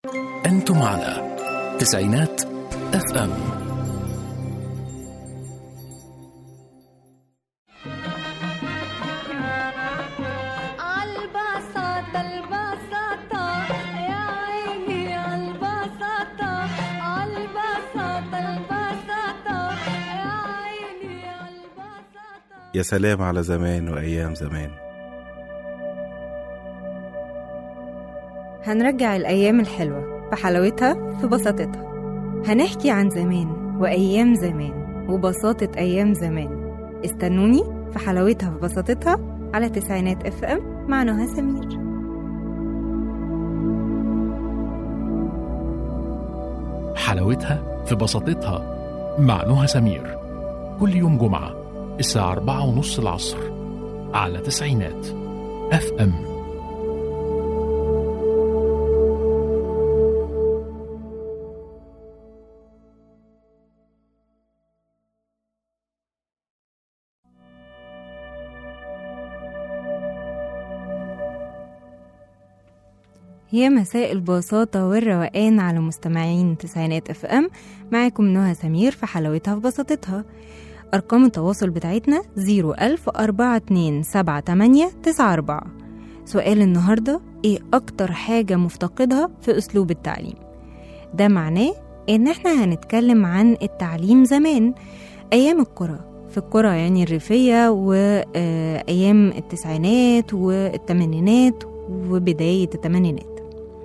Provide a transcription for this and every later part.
أنتم على تسعينات اف ام عالبساطة البساطة يا عيني عالبساطة عالبساطة البساطة يا عيني عالبساطة يا سلام على زمان وأيام زمان هنرجع الأيام الحلوة بحلاوتها في بساطتها هنحكي عن زمان وأيام زمان وبساطة أيام زمان استنوني في حلاوتها في بساطتها على تسعينات اف ام مع نهى سمير حلاوتها في بساطتها مع نهى سمير كل يوم جمعة الساعة أربعة ونص العصر على تسعينات اف ام يا مساء البساطة والروقان على مستمعين تسعينات اف ام معاكم نهى سمير في حلاوتها في بساطتها أرقام التواصل بتاعتنا 010427894 سؤال النهاردة ايه أكتر حاجة مفتقدها في أسلوب التعليم ده معناه إن احنا هنتكلم عن التعليم زمان أيام القرى في القرى يعني الريفية وأيام التسعينات والثمانينات وبداية الثمانينات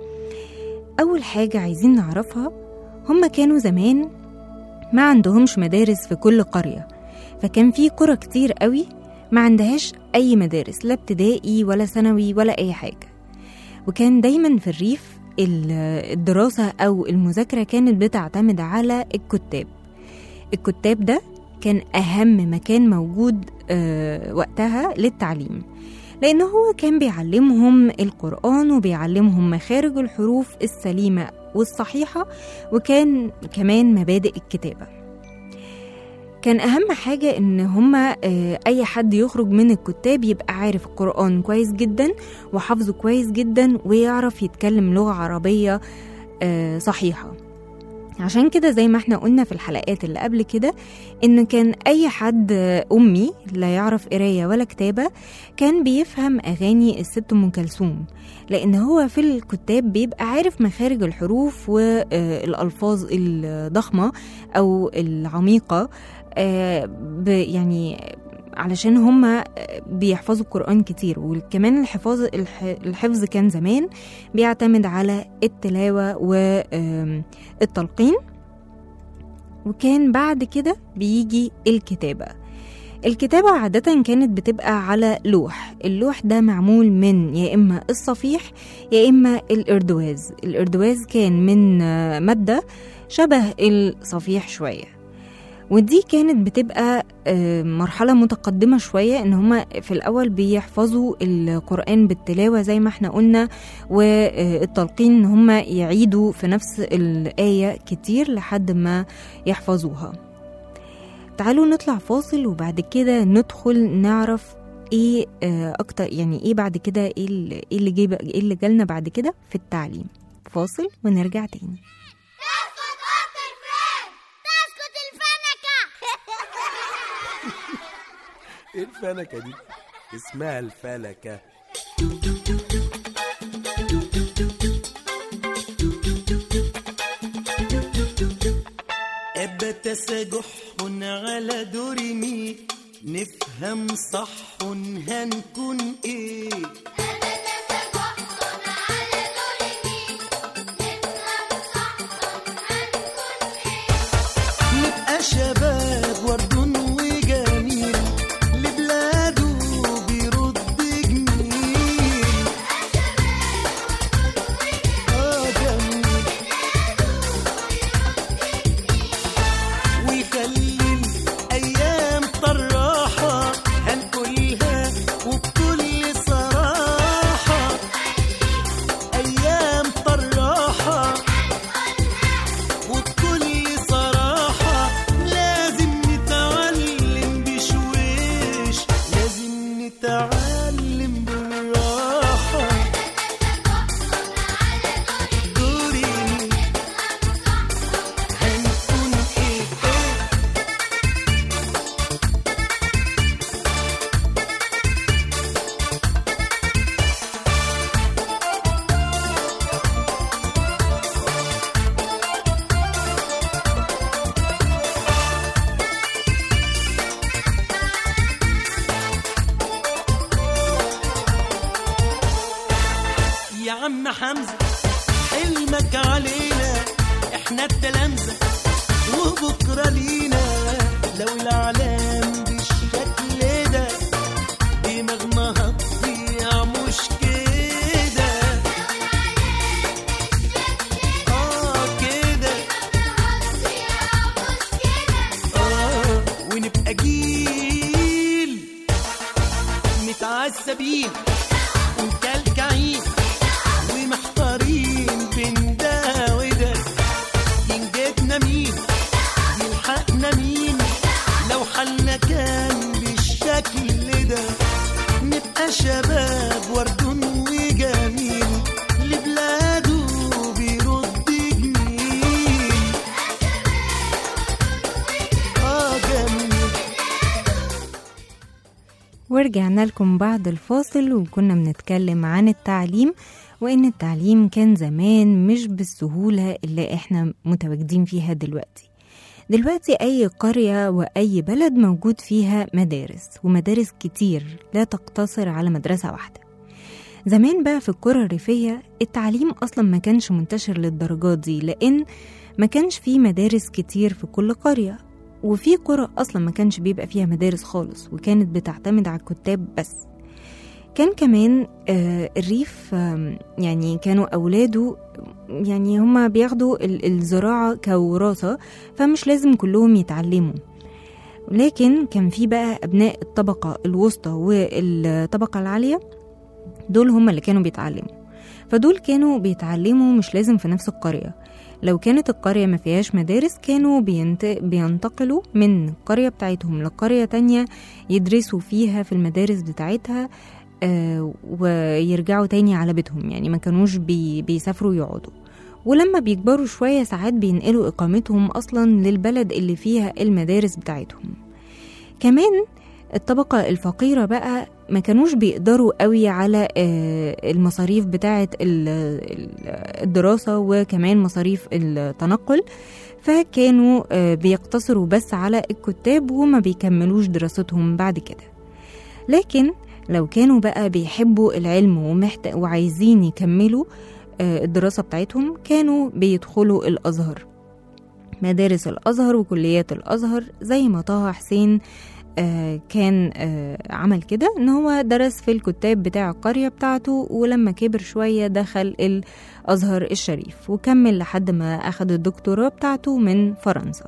أول حاجة عايزين نعرفها هما كانوا زمان ما عندهمش مدارس في كل قرية فكان في قرى كتير قوي ما عندهاش أي مدارس لا ابتدائي ولا ثانوي ولا أي حاجة وكان دايما في الريف ال- الدراسة أو المذاكرة كانت بتعتمد على الكتاب الكتاب ده كان أهم مكان موجود آه، وقتها للتعليم لأن هو كان بيعلمهم القرآن وبيعلمهم مخارج الحروف السليمة والصحيحة وكان كمان مبادئ الكتابة كان أهم حاجة إن هما آه، أي حد يخرج من الكتاب يبقى عارف القرآن كويس جدا وحافظه كويس جدا ويعرف يتكلم لغة عربية آه، صحيحة عشان كده زي ما احنا قلنا في الحلقات اللي قبل كده ان كان اي حد امي لا يعرف قرايه ولا كتابه كان بيفهم اغاني الست ام كلثوم لان هو في الكتاب بيبقى عارف مخارج الحروف والالفاظ الضخمه او العميقه آه، ب- يعني علشان هما بيحفظوا القرآن كتير وكمان الحفاظ الح- الحفظ كان زمان بيعتمد على التلاوة والتلقين وكان بعد كده بيجي الكتابة الكتابة عادة كانت بتبقى على لوح اللوح ده معمول من يا إما الصفيح يا إما الإردواز الإردواز كان من آه، مادة شبه الصفيح شوية ودي كانت بتبقى آه، مرحلة متقدمة شوية إن هما في الأول بيحفظوا القرآن بالتلاوة زي ما احنا قلنا والتلقين إن هما يعيدوا في نفس الآية كتير لحد ما يحفظوها تعالوا نطلع فاصل وبعد كده ندخل نعرف ايه آه، اكتر يعني ايه بعد كده ايه اللي إيه اللي جاي ايه اللي جالنا بعد كده في التعليم فاصل ونرجع تاني تسكت الفنكة ايه الفلكة دي؟ اسمها الفلكة أبتس جح على درمي نفهم صح هنكون ايه نبقى شباب ورد وجميل لبلاده بيرد جميل اه جميل ويخلي الايام طراحه هنقولها وبكل صراحه عم حمزة حلمك علينا احنا التلامذة وبكرة لينا لو العالم بالشكل ده دماغنا هتضيع مش كده اه كده اه ونبقى جيل متعذبين ومكلكعين ومحتارين بين ده وده ينجدنا مين يلحقنا مين لو حالنا كان بالشكل ده نبقى شباب وردون وجميل لبلاده بيرد جميل اه جميل ورجعنا لكم بعد الفاصل وكنا بنتكلم عن التعليم وإن التعليم كان زمان مش بالسهولة اللي إحنا متواجدين فيها دلوقتي دلوقتي أي قرية وأي بلد موجود فيها مدارس ومدارس كتير لا تقتصر على مدرسة واحدة زمان بقى في القرى الريفية التعليم أصلا ما كانش منتشر للدرجات دي لأن ما كانش فيه مدارس كتير في كل قرية وفي قرى أصلا ما كانش بيبقى فيها مدارس خالص وكانت بتعتمد على الكتاب بس كان كمان آه، الريف آم، يعني كانوا أولاده يعني هما بياخدوا ال- الزراعة كوراثة فمش لازم كلهم يتعلموا لكن كان في بقى أبناء الطبقة الوسطى والطبقة العالية دول هما اللي كانوا بيتعلموا فدول كانوا بيتعلموا مش لازم في نفس القرية لو كانت القرية ما فيهاش مدارس كانوا بينت... بينتقلوا من القرية بتاعتهم لقرية تانية يدرسوا فيها في المدارس بتاعتها آه ويرجعوا تاني على بيتهم يعني ما كانوش بي... بيسافروا يقعدوا ولما بيكبروا شوية ساعات بينقلوا إقامتهم أصلا للبلد اللي فيها المدارس بتاعتهم كمان الطبقة الفقيرة بقى ما كانوش بيقدروا قوي على آه، المصاريف بتاعة ال- ال- الدراسة وكمان مصاريف التنقل فكانوا آه، بيقتصروا بس على الكتاب وما بيكملوش دراستهم بعد كده لكن لو كانوا بقى بيحبوا العلم ومحت... وعايزين يكملوا آه، الدراسة بتاعتهم كانوا بيدخلوا الأزهر مدارس الأزهر وكليات الأزهر زي ما طه حسين آه، كان آه، عمل كده ان هو درس في الكتاب بتاع القرية بتاعته ولما كبر شوية دخل الأزهر الشريف وكمل لحد ما أخد الدكتوراه بتاعته من فرنسا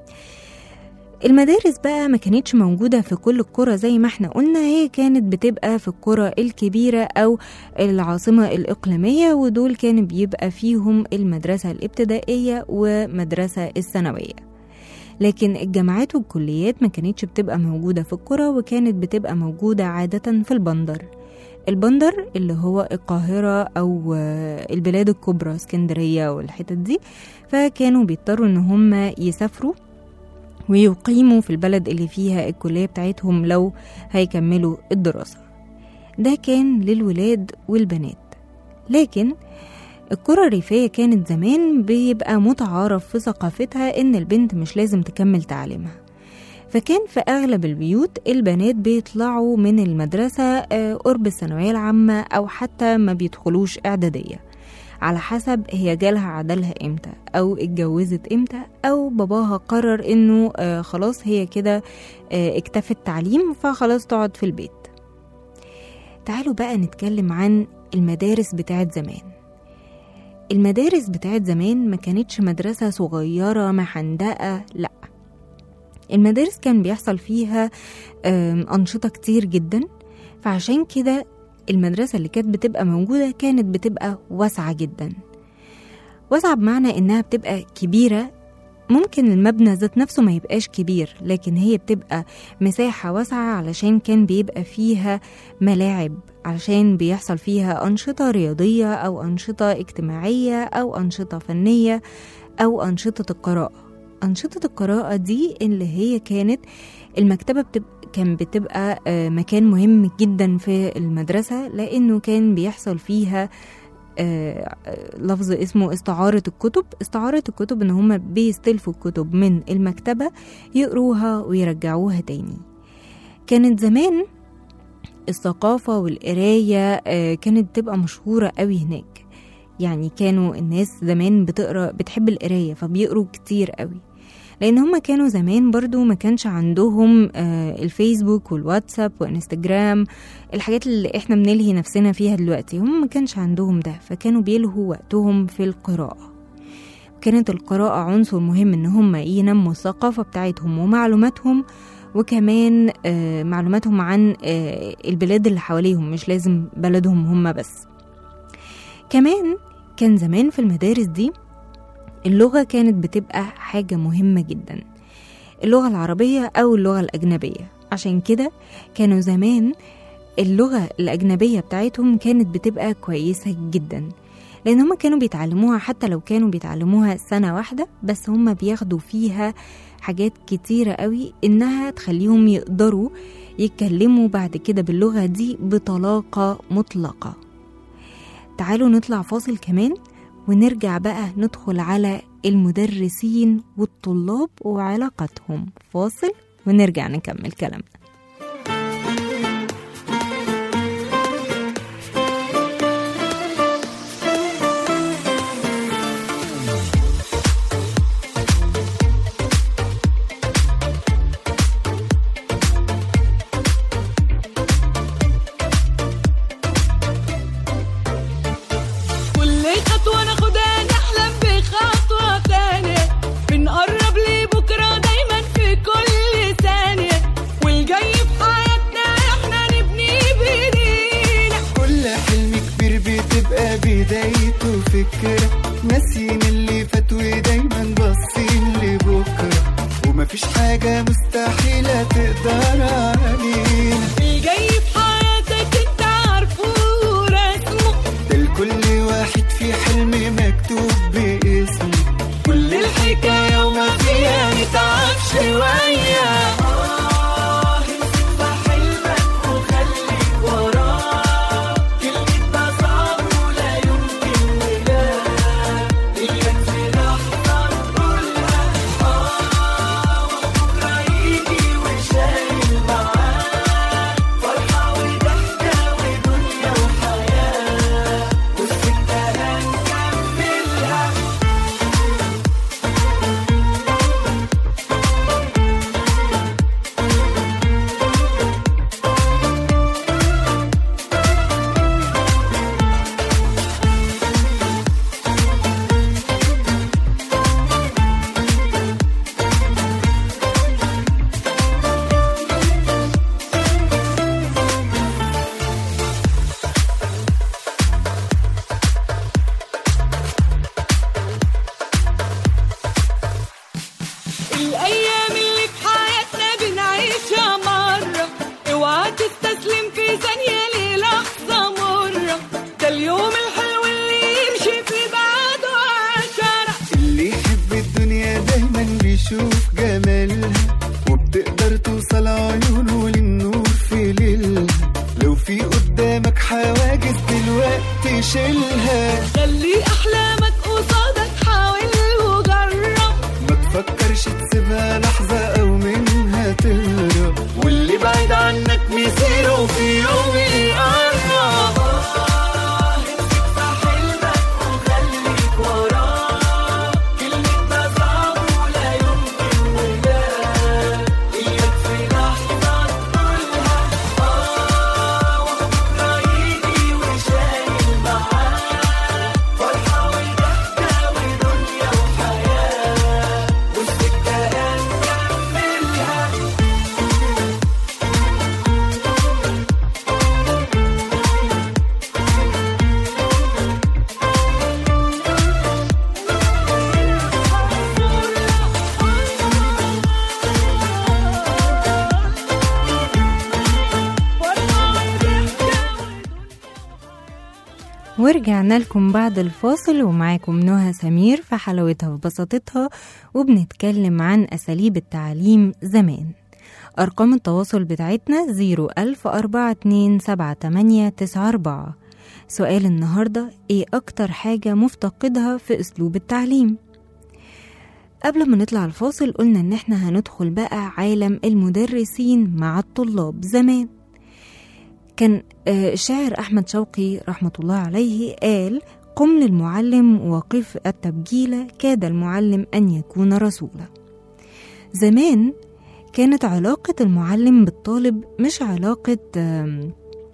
المدارس بقى ما كانتش موجودة في كل القرى زي ما احنا قلنا هي كانت بتبقى في القرى الكبيرة أو العاصمة الإقليمية ودول كان بيبقى فيهم المدرسة الابتدائية ومدرسة الثانوية لكن الجامعات والكليات ما كانتش بتبقى موجودة في القرى وكانت بتبقى موجودة عادة في البندر البندر اللي هو القاهرة أو آه، البلاد الكبرى اسكندرية والحتت دي فكانوا بيضطروا إن هم يسافروا ويقيموا في البلد اللي فيها الكلية بتاعتهم لو هيكملوا الدراسة ده كان للولاد والبنات لكن القرى الريفية كانت زمان بيبقى متعارف في ثقافتها إن البنت مش لازم تكمل تعليمها فكان في أغلب البيوت البنات بيطلعوا من المدرسة آه، قرب الثانوية العامة أو حتى ما بيدخلوش إعدادية على حسب هي جالها عدلها امتى او اتجوزت امتى او باباها قرر انه آه خلاص هي كده آه اكتفت تعليم فخلاص تقعد في البيت تعالوا بقى نتكلم عن المدارس بتاعت زمان المدارس بتاعت زمان ما كانتش مدرسة صغيرة محندقة لأ المدارس كان بيحصل فيها آم، أنشطة كتير جدا فعشان كده المدرسة اللي كانت بتبقى موجودة كانت بتبقى واسعة جدا واسعة بمعنى إنها بتبقى كبيرة ممكن المبنى ذات نفسه ما يبقاش كبير لكن هي بتبقى مساحة واسعة علشان كان بيبقى فيها ملاعب علشان بيحصل فيها أنشطة رياضية أو أنشطة اجتماعية أو أنشطة فنية أو أنشطة القراءة أنشطة القراءة دي اللي هي كانت المكتبة بتبقى كان بتبقى آه، مكان مهم جدا في المدرسة لأنه كان بيحصل فيها آه، آه، لفظ اسمه استعارة الكتب استعارة الكتب ان هم بيستلفوا الكتب من المكتبة يقروها ويرجعوها تاني كانت زمان الثقافة والقراية آه، كانت تبقى مشهورة قوي هناك يعني كانوا الناس زمان بتقرا بتحب القرايه فبيقروا كتير قوي لان هما كانوا زمان برضو ما كانش عندهم آه، الفيسبوك والواتساب وانستجرام الحاجات اللي احنا بنلهي نفسنا فيها دلوقتي هم ما كانش عندهم ده فكانوا بيلهوا وقتهم في القراءة كانت القراءة عنصر مهم ان هم ينموا الثقافة بتاعتهم ومعلوماتهم وكمان آه، معلوماتهم عن آه، البلاد اللي حواليهم مش لازم بلدهم هم بس كمان كان زمان في المدارس دي اللغة كانت بتبقى حاجة مهمة جدا اللغة العربية أو اللغة الأجنبية عشان كده كانوا زمان اللغة الأجنبية بتاعتهم كانت بتبقى كويسة جدا لأن هما كانوا بيتعلموها حتى لو كانوا بيتعلموها سنة واحدة بس هما بياخدوا فيها حاجات كتيرة قوي إنها تخليهم يقدروا يتكلموا بعد كده باللغة دي بطلاقة مطلقة تعالوا نطلع فاصل كمان ونرجع بقى ندخل على المدرسين والطلاب وعلاقتهم فاصل ونرجع نكمل كلامنا كل خطوة ناخدها نحلم بخطوة تانية بنقرب لبكرة دايما في كل ثانية والجاي في حياتنا احنا نبني بايدينا كل حلم كبير بتبقى بدايته فكرة ناسيين اللي فات ودايما باصين لبكرة ومفيش حاجة مستحيلة تقدر علينا الجاي في حياتك انت عارفه ورسمه ده لكل واحد في حلم مكتوب باسمه كل الحكاية وما فيها نتعب شوية آه، امسك في حلمك وخليك وراه كلمة ده صعب ولا يمكن ولا إياك في لحظة نقولها آه وبكرة يجي وشايل معاه فرحة وضحكة ودنيا وحياة والسكة هنكملها الأيام اللي في حياتنا بنعيشها مرة اوعى تستسلم في ثانية للحظة مرة ده اليوم الحلو اللي يمشي في بعده عشرة اللي يحب الدنيا دايما بيشوف جمالها وبتقدر توصل عيونه للنور في ليلها لو في قدامك حواجز دلوقتي شيلها خلي أحلامك قصادك حاول وجرب ما تفكرش تسيبها لحظة أو منها تهرب واللي بعيد عنك مصيره في يوم يقرب آه، امسك في حلمك وخليك وراه كلمة ده صعب ولا يمكن ولا إياك في لحظة تقولها آه وبكرة يجي وشايل معاه فرحة وضحكة ودنيا وحياة والسكة هنكملها ورجعنا لكم بعد الفاصل ومعاكم نهى سمير في حلاوتها وبساطتها وبنتكلم عن أساليب التعليم زمان أرقام التواصل بتاعتنا 010427894 سؤال النهاردة إيه أكتر حاجة مفتقدها في أسلوب التعليم؟ قبل ما نطلع الفاصل قلنا إن إحنا هندخل بقى عالم المدرسين مع الطلاب زمان كان آه، الشاعر أحمد شوقي رحمة الله عليه قال قم للمعلم وقف التبجيل كاد المعلم أن يكون رسولا زمان كانت علاقة المعلم بالطالب مش علاقة آم،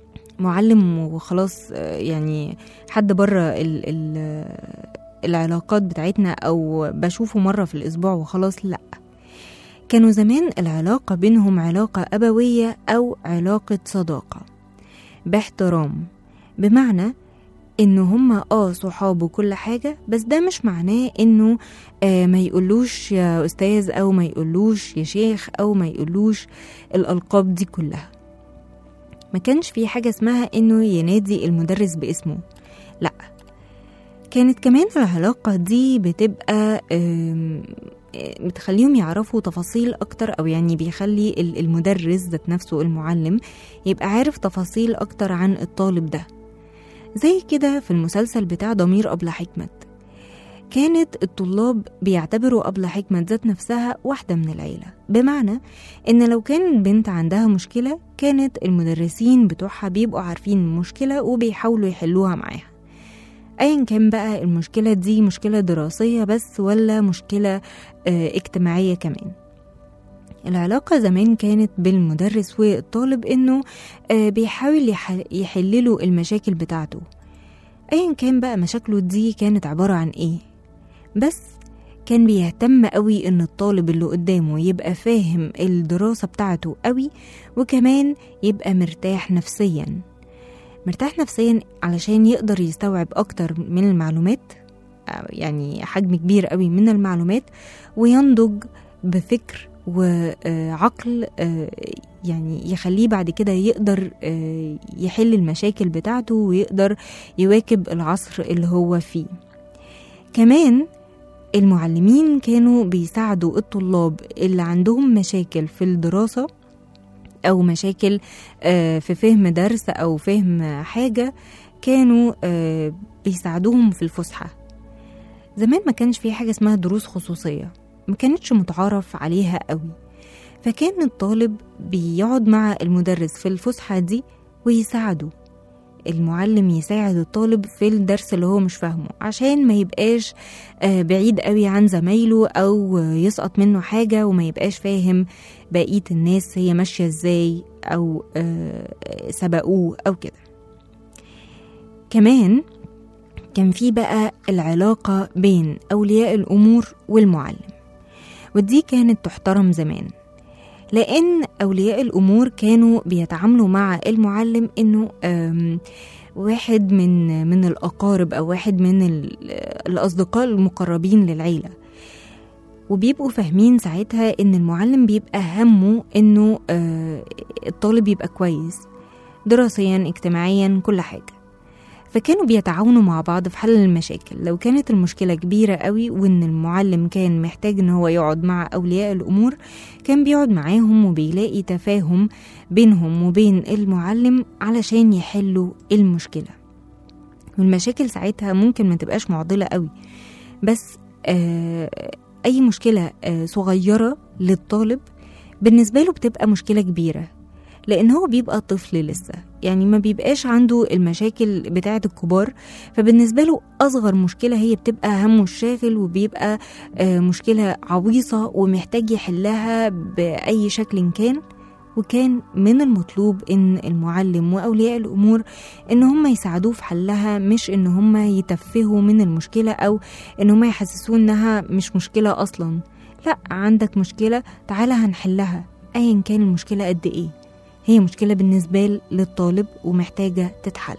معلم وخلاص آه، يعني حد بره ال ال العلاقات بتاعتنا أو بشوفه مرة في الأسبوع وخلاص لأ كانوا زمان العلاقة بينهم علاقة أبوية أو علاقة صداقة باحترام بمعنى إنه هما اه صحاب وكل حاجة بس ده مش معناه إنه آه ما يقولوش يا أستاذ أو ما يقولوش يا شيخ أو ما يقولوش الألقاب دي كلها ما كانش في حاجة اسمها إنه ينادي المدرس باسمه لأ كانت كمان العلاقة دي بتبقى آم، آه، بتخليهم يعرفوا تفاصيل أكتر أو يعني بيخلي ال- المدرس ذات نفسه المعلم يبقى عارف تفاصيل أكتر عن الطالب ده زي كده في المسلسل بتاع ضمير أبلة حكمت كانت الطلاب بيعتبروا أبلة حكمت ذات نفسها واحدة من العيلة بمعنى إن لو كان بنت عندها مشكلة كانت المدرسين بتوعها بيبقوا عارفين المشكلة وبيحاولوا يحلوها معاها ايا كان بقى المشكله دي مشكله دراسيه بس ولا مشكله آه، اجتماعيه كمان العلاقة زمان كانت بالمدرس والطالب إنه آه، بيحاول يح- يحلله المشاكل بتاعته أيا كان بقى مشاكله دي كانت عبارة عن إيه بس كان بيهتم قوي إن الطالب اللي قدامه يبقى فاهم الدراسة بتاعته قوي وكمان يبقى مرتاح نفسياً مرتاح نفسيا علشان يقدر يستوعب أكتر من المعلومات آه، يعني حجم كبير قوي من المعلومات وينضج بفكر وعقل يعني يخليه بعد كده يقدر آه، يحل المشاكل بتاعته ويقدر يواكب العصر اللي هو فيه كمان المعلمين كانوا بيساعدوا الطلاب اللي عندهم مشاكل في الدراسة أو مشاكل آه، في فهم درس أو فهم حاجة كانوا آه، بيساعدوهم في الفسحة زمان ما كانش في حاجة اسمها دروس خصوصية ما كانتش متعارف عليها قوي فكان الطالب بيقعد مع المدرس في الفسحة دي ويساعده المعلم يساعد الطالب في الدرس اللي هو مش فاهمه عشان ما يبقاش آه، بعيد قوي عن زمايله او آه، يسقط منه حاجة وما يبقاش فاهم بقية الناس هي ماشية ازاي او آه، سبقوه او كده كمان كان في بقى العلاقة بين أولياء الأمور والمعلم ودي كانت تحترم زمان لأن أولياء الأمور كانوا بيتعاملوا مع المعلم إنه آم، واحد من من الأقارب أو واحد من ال- الأصدقاء المقربين للعيلة وبيبقوا فاهمين ساعتها إن المعلم بيبقى همه إنه آه، الطالب يبقى كويس دراسيا اجتماعيا كل حاجة فكانوا بيتعاونوا مع بعض في حل المشاكل لو كانت المشكلة كبيرة قوي وإن المعلم كان محتاج إن هو يقعد مع أولياء الأمور كان بيقعد معاهم وبيلاقي تفاهم بينهم وبين المعلم علشان يحلوا المشكلة والمشاكل ساعتها ممكن ما تبقاش معضلة قوي بس آه أي مشكلة آه صغيرة للطالب بالنسبة له بتبقى مشكلة كبيرة لأن هو بيبقى طفل لسه يعني ما بيبقاش عنده المشاكل بتاعة الكبار فبالنسبة له أصغر مشكلة هي بتبقى همه الشاغل وبيبقى آه، مشكلة عويصة ومحتاج يحلها بأي شكل كان وكان من المطلوب ان المعلم واولياء الامور ان هم يساعدوه في حلها مش ان هم يتفهوا من المشكله او ان هم يحسسوه انها مش مشكله اصلا لا عندك مشكله تعالى هنحلها ايا كان المشكله قد ايه هي مشكله بالنسبه للطالب ومحتاجه تتحل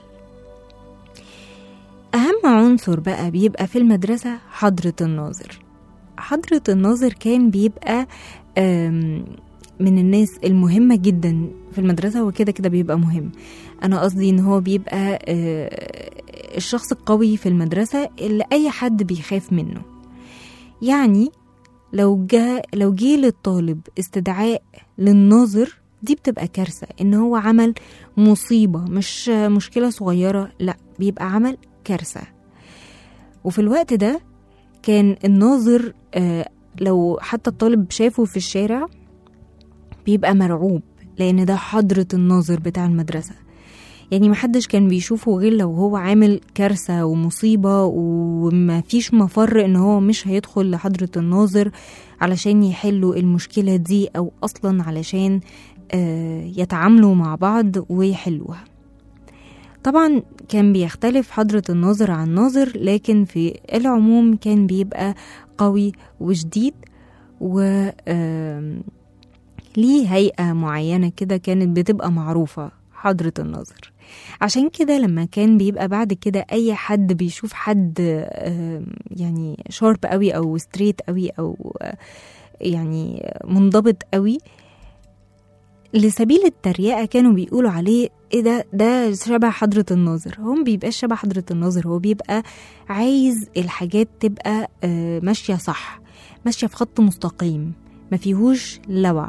اهم عنصر بقى بيبقى في المدرسه حضره الناظر حضره الناظر كان بيبقى آم، من الناس المهمة جدا في المدرسة وكده كده بيبقى مهم أنا قصدي إن هو بيبقى آه، الشخص القوي في المدرسة اللي أي حد بيخاف منه يعني لو جا لو جه للطالب استدعاء للناظر دي بتبقى كارثة إن هو عمل مصيبة مش مشكلة صغيرة لا بيبقى عمل كارثة وفي الوقت ده كان الناظر آه، لو حتى الطالب شافه في الشارع بيبقى مرعوب لأن ده حضرة الناظر بتاع المدرسة يعني محدش كان بيشوفه غير لو هو عامل كارثة ومصيبة وما فيش مفر ان هو مش هيدخل لحضرة الناظر علشان يحلوا المشكلة دي او اصلا علشان آه، يتعاملوا مع بعض ويحلوها طبعا كان بيختلف حضرة الناظر عن ناظر لكن في العموم كان بيبقى قوي وشديد و آم، ليه هيئة معينة كده كانت بتبقى معروفة حضرة الناظر عشان كده لما كان بيبقى بعد كده أي حد بيشوف حد آم، يعني شارب قوي أو ستريت قوي أو آه، يعني منضبط قوي لسبيل التريقة كانوا بيقولوا عليه ايه ده ده شبه حضرة الناظر هو ما بيبقاش شبه حضرة الناظر هو بيبقى عايز الحاجات تبقى آه، ماشية صح ماشية في خط مستقيم ما فيهوش لوع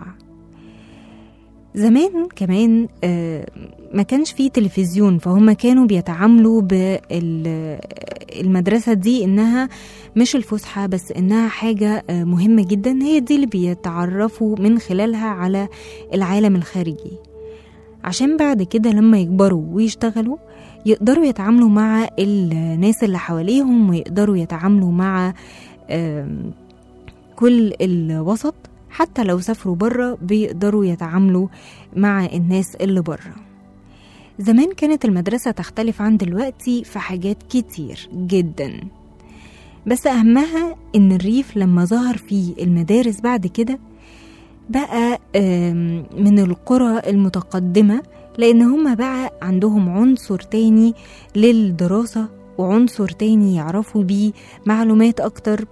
زمان كمان آه، ما كانش فيه تلفزيون فهم كانوا بيتعاملوا بالمدرسة دي إنها مش الفسحة بس إنها حاجة آه، مهمة جدا هي دي اللي بيتعرفوا من خلالها على العالم الخارجي عشان بعد كده لما يكبروا ويشتغلوا يقدروا يتعاملوا مع الناس اللي حواليهم ويقدروا يتعاملوا مع آم، كل الوسط حتى لو سافروا بره بيقدروا يتعاملوا مع الناس اللي بره زمان كانت المدرسة تختلف عن دلوقتي في حاجات كتير جدا بس أهمها إن الريف لما ظهر فيه المدارس بعد كده بقى آم، من القرى المتقدمة لأن هما بقى عندهم عنصر تاني للدراسة وعنصر تاني يعرفوا بيه معلومات أكتر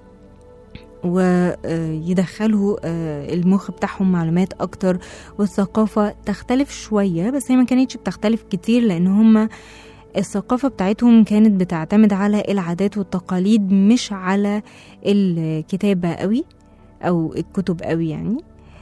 ويدخلوا المخ بتاعهم معلومات أكتر والثقافة تختلف شوية بس هي ما كانتش بتختلف كتير لأن هما الثقافة بتاعتهم كانت بتعتمد على العادات والتقاليد مش على الكتابة قوي أو الكتب قوي يعني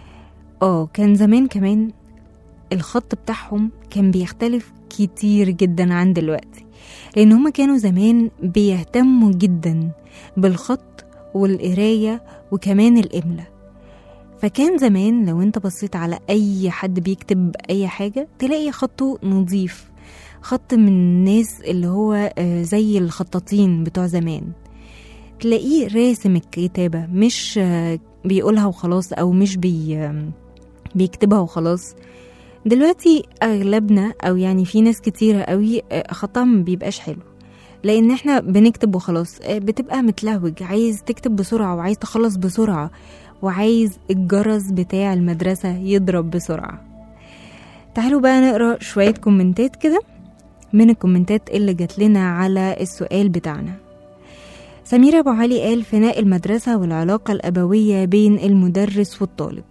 اه كان زمان كمان الخط بتاعهم كان بيختلف كتير جدا عن دلوقتي لأن هما كانوا زمان بيهتموا جدا بالخط والقراية وكمان الإملة فكان زمان لو انت بصيت على أي حد بيكتب أي حاجة تلاقي خطه نظيف خط من الناس اللي هو آه، زي الخطاطين بتوع زمان تلاقيه راسم الكتابة مش آه، بيقولها وخلاص أو مش بي آم، بيكتبها وخلاص دلوقتي أغلبنا أو يعني في ناس كتيرة قوي آه، خطها ما بيبقاش حلو لان احنا بنكتب وخلاص آه، بتبقى متلهوج عايز تكتب بسرعة وعايز تخلص بسرعة وعايز الجرس بتاع المدرسة يضرب بسرعة تعالوا بقى نقرا شوية كومنتات كده من الكومنتات اللي جات لنا على السؤال بتاعنا سميرة أبو علي قال فناء المدرسة والعلاقة الأبوية بين المدرس والطالب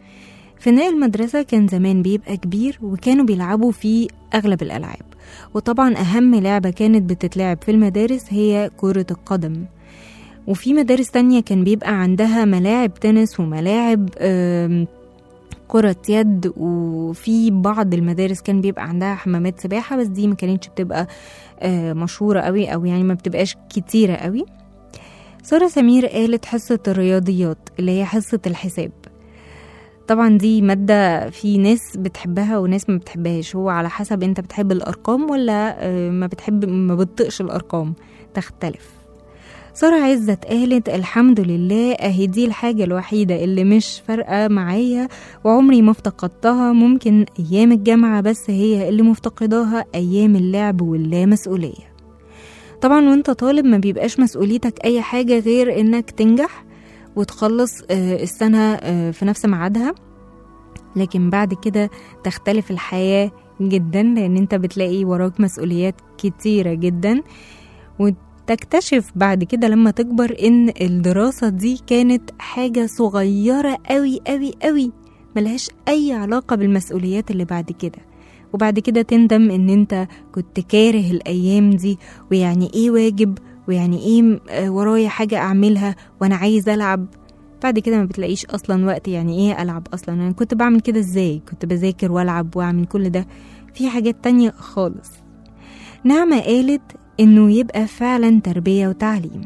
فناء المدرسة كان زمان بيبقى كبير وكانوا بيلعبوا فيه أغلب الألعاب وطبعا أهم لعبة كانت بتتلعب في المدارس هي كرة القدم وفي مدارس تانية كان بيبقى عندها ملاعب تنس وملاعب آم، كرة يد وفي بعض المدارس كان بيبقى عندها حمامات سباحة بس دي ما كانتش بتبقى آه، مشهورة قوي أو يعني ما بتبقاش كتيرة قوي سارة سمير قالت حصة الرياضيات اللي هي حصة الحساب طبعا دي مادة في ناس بتحبها وناس ما بتحبهاش هو على حسب انت بتحب الأرقام ولا آه، ما بتحب ما بتطقش الأرقام تختلف سارة عزت قالت الحمد لله اهي دي الحاجة الوحيدة اللي مش فارقة معايا وعمري ما افتقدتها ممكن أيام الجامعة بس هي اللي مفتقداها أيام اللعب واللامسؤولية طبعا وانت طالب ما بيبقاش مسؤوليتك أي حاجة غير إنك تنجح وتخلص آه، السنة آه، في نفس ميعادها لكن بعد كده تختلف الحياة جدا لأن انت بتلاقي وراك مسؤوليات كتيرة جدا وتكتشف بعد كده لما تكبر ان الدراسة دي كانت حاجة صغيرة قوي قوي قوي ملهاش أي علاقة بالمسؤوليات اللي بعد كده وبعد كده تندم ان انت كنت كاره الأيام دي ويعني ايه واجب ويعني ايه م- آه، ورايا حاجة أعملها وأنا عايز ألعب بعد كده ما بتلاقيش أصلا وقت يعني ايه ألعب أصلا أنا كنت بعمل كده ازاي كنت بذاكر وألعب وأعمل كل ده في حاجات تانية خالص نعمة قالت إنه يبقى فعلا تربية وتعليم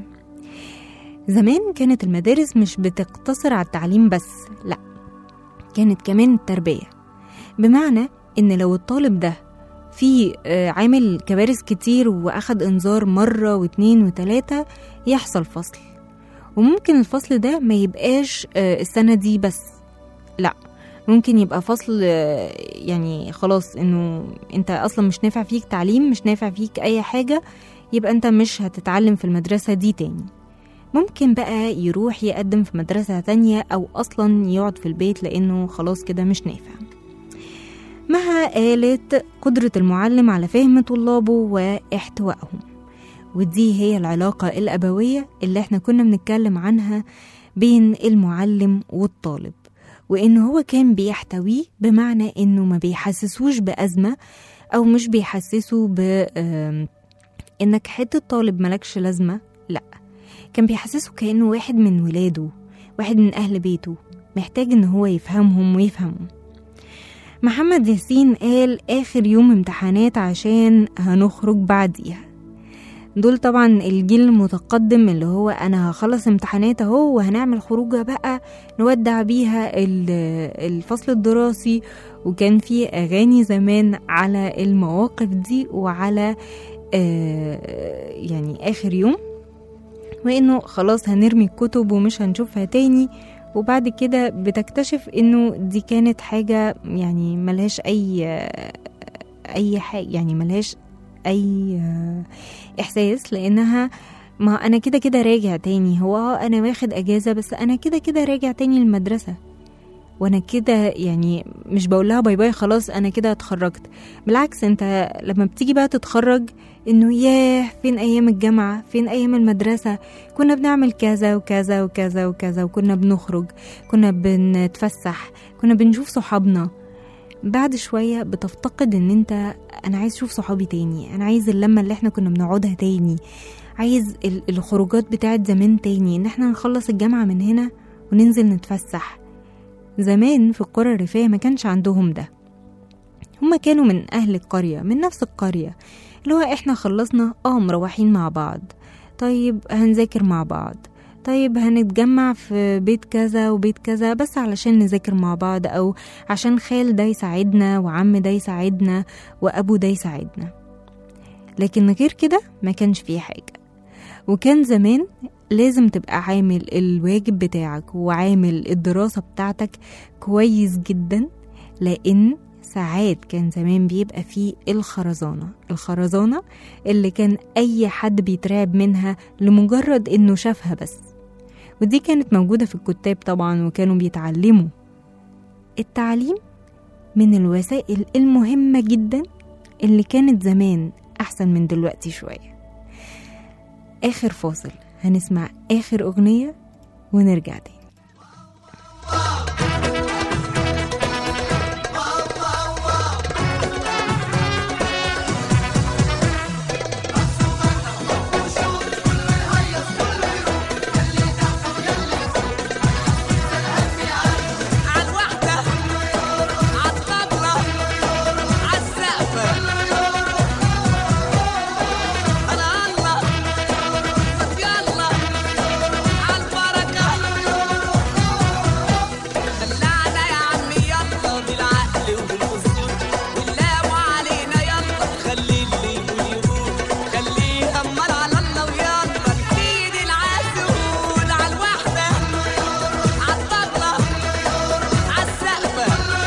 زمان كانت المدارس مش بتقتصر على التعليم بس لأ كانت كمان التربية بمعنى إن لو الطالب ده في آه، عامل كوارث كتير واخد انذار مرة واتنين وتلاتة يحصل فصل وممكن الفصل ده ما يبقاش آه، السنة دي بس لا ممكن يبقى فصل آه، يعني خلاص انه انت اصلا مش نافع فيك تعليم مش نافع فيك اي حاجة يبقى انت مش هتتعلم في المدرسة دي تاني ممكن بقى يروح يقدم في مدرسة تانية أو أصلا يقعد في البيت لأنه خلاص كده مش نافع مها قالت قدرة المعلم على فهم طلابه واحتوائهم ودي هي العلاقة الأبوية اللي احنا كنا بنتكلم عنها بين المعلم والطالب وإن هو كان بيحتويه بمعنى إنه ما بيحسسوش بأزمة أو مش بيحسسه ب آم، إنك حتة طالب ملكش لازمة لأ كان بيحسسه كأنه واحد من ولاده واحد من أهل بيته محتاج إن هو يفهمهم ويفهمهم محمد ياسين قال آخر يوم امتحانات عشان هنخرج بعديها دول طبعا الجيل المتقدم اللي هو انا هخلص امتحانات اهو وهنعمل خروجه بقى نودع بيها ال- الفصل الدراسي وكان في اغاني زمان على المواقف دي وعلى آه، يعني اخر يوم وانه خلاص هنرمي الكتب ومش هنشوفها تاني وبعد كده بتكتشف انه دي كانت حاجة يعني ملهاش اي اي حاجة يعني ملهاش اي احساس لانها ما انا كده كده راجع تاني هو اه انا واخد اجازة بس انا كده كده راجع تاني المدرسة وانا كده يعني مش بقول لها باي باي خلاص انا كده اتخرجت بالعكس انت لما بتيجي بقى تتخرج انه ياه فين ايام الجامعه فين ايام المدرسه كنا بنعمل كذا وكذا وكذا وكذا وكنا بنخرج كنا بنتفسح كنا بنشوف صحابنا بعد شويه بتفتقد ان انت انا عايز اشوف صحابي تاني انا عايز اللمه اللي احنا كنا بنقعدها تاني عايز ال- الخروجات بتاعت زمان تاني ان احنا نخلص الجامعه من هنا وننزل نتفسح زمان في القرى الريفية ما كانش عندهم ده هما كانوا من أهل القرية من نفس القرية اللي هو احنا خلصنا اه مروحين مع بعض طيب هنذاكر مع بعض طيب هنتجمع في بيت كذا وبيت كذا بس علشان نذاكر مع بعض أو عشان خال ده يساعدنا وعم ده يساعدنا وأبو ده يساعدنا لكن غير كده ما كانش فيه حاجة وكان زمان لازم تبقى عامل الواجب بتاعك وعامل الدراسة بتاعتك كويس جدا لأن ساعات كان زمان بيبقى فيه الخرزانة الخرزانة اللي كان أي حد بيترعب منها لمجرد إنه شافها بس ودي كانت موجودة في الكتاب طبعا وكانوا بيتعلموا التعليم من الوسائل المهمة جدا اللي كانت زمان أحسن من دلوقتي شوية آخر فاصل هنسمع آخر أغنية ونرجع تاني عالوحدة عالطبلة عالسقفة أنا الله طب يلا عالبركة دلعنا يا عمي يلا بالعقل وبالأصول واللام علينا يلا خلي اللي يقول يقول خليه أمال على الله ويلا نسيد العسول عالوحدة عالطبلة عالسقفة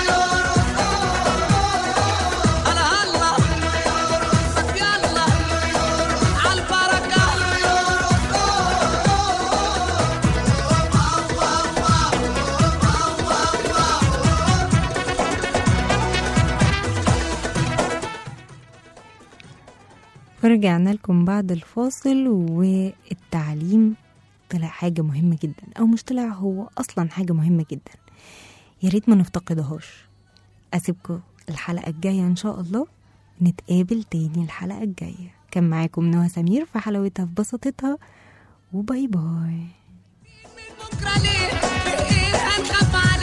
أنا الله طب يلا عالبركة ورجعنا لكم بعد الفاصل والتعليم طلع حاجة مهمة جدا أو مش طلع هو أصلا حاجة مهمة جدا يا ريت ما نفتقدهاش أسيبكم الحلقة الجاية إن شاء الله نتقابل تاني الحلقة الجاية كان معاكم نوى سمير في حلاوتها في بساطتها وباي باي بكرة ليه؟ إيه هنخاف عليه؟